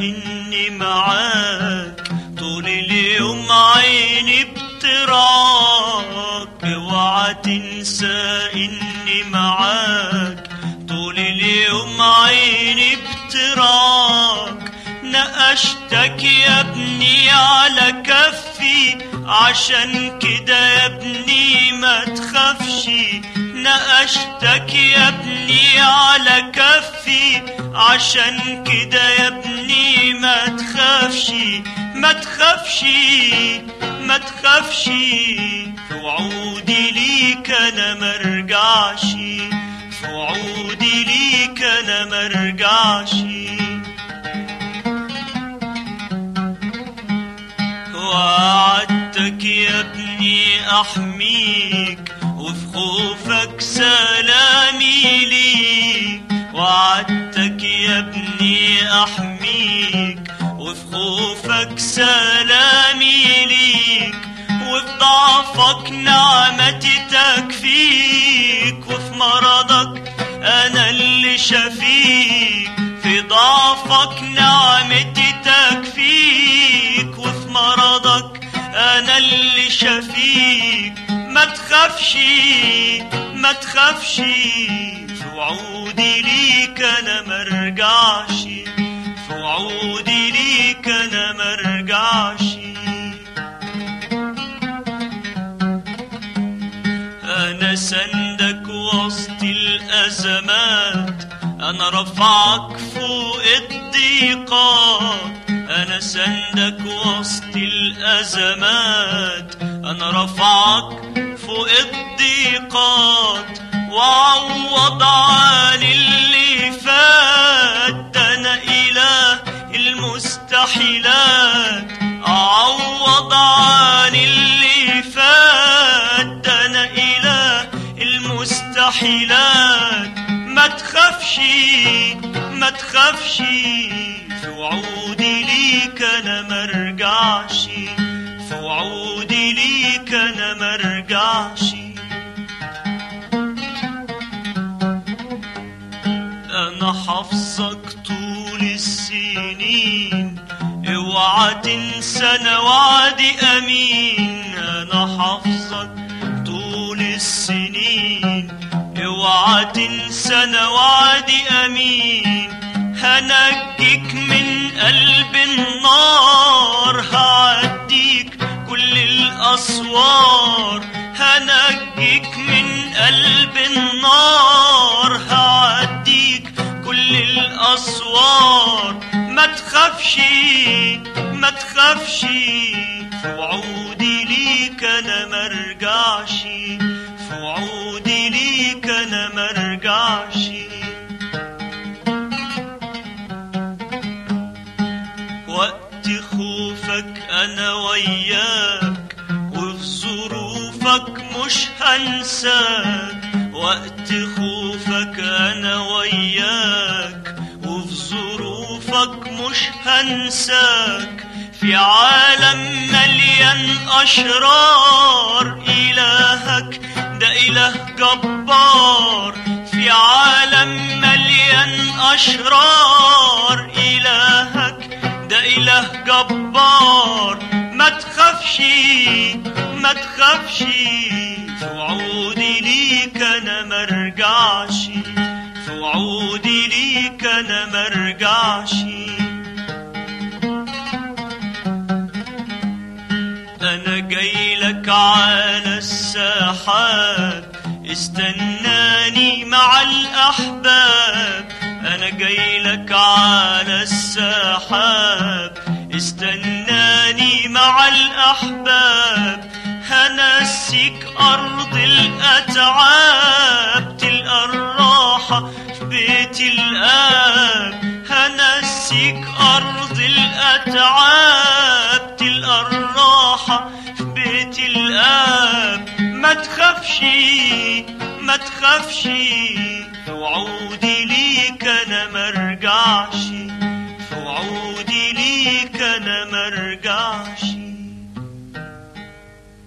اني معاك طول اليوم عيني بتراك اوعى تنسى اني معاك طول اليوم عيني بتراك نقشتك يا ابني على كفي عشان كده يا ابني ما تخافش نقشتك يا ابني على كفي عشان كده يا ابني ما تخافش ما تخافش ما تخافش في وعودي ليك انا مرجعش في وعودي ليك انا مرجعش وعدتك يا ابني احميك وفي خوفك سلامي ليك وعدتك يا ابني احميك وفي خوفك سلامي ليك وفي ضعفك نعمتي تكفيك وفي مرضك انا اللي شفيك في ضعفك نعمتي تكفيك وفي مرضك انا اللي شفيك ما تخافش ما تخافش في وعودي ليك انا مرجعش في وعودي ليك انا مرجعش انا سندك وسط الازمات انا رفعك فوق الضيقات انا سندك وسط الازمات انا رفعك فوق الضيقات وعوض عن اللي فات ده انا اله المستحيلات اعوض عن اللي فات ده انا اله المستحيلات ما تخافش ما تخافش في وعودي ليك انا مرجعش في وعودي ليك انا مرجعش انا حافظك طول السنين اوعى تنسى انا وعدي امين انا حافظك طول السنين اوعى تنسى انا وعدي امين هنجيك من قلب النار هعديك كل الاسوار هنجيك من قلب النار هعديك كل الاسوار ما تخافش ما تخافش في وعودي ليك انا مرجعش في وعودي ليك انا مرجعش وقت خوفك انا وياك وفي ظروفك مش هنساك وقت خوفك انا وياك وفي ظروفك مش هنساك في عالم مليان اشرار الهك ده اله جبار في عالم مليان اشرار الهك ده اله جبار ما تخافش ما تخافش في وعودي ليك انا مرجعش في وعودي ليك انا مرجعش انا جاي لك على الساحات استناني مع الاحباب انا جاي لك على الساحات استناني مع الاحباب هنسيك ارض الاتعاب تلقى الراحه في بيت الاب هنسيك ارض الاتعاب تلقى الراحه في بيت الاب ما تخافش ما تخافش في وعودي ليك انا مرجعش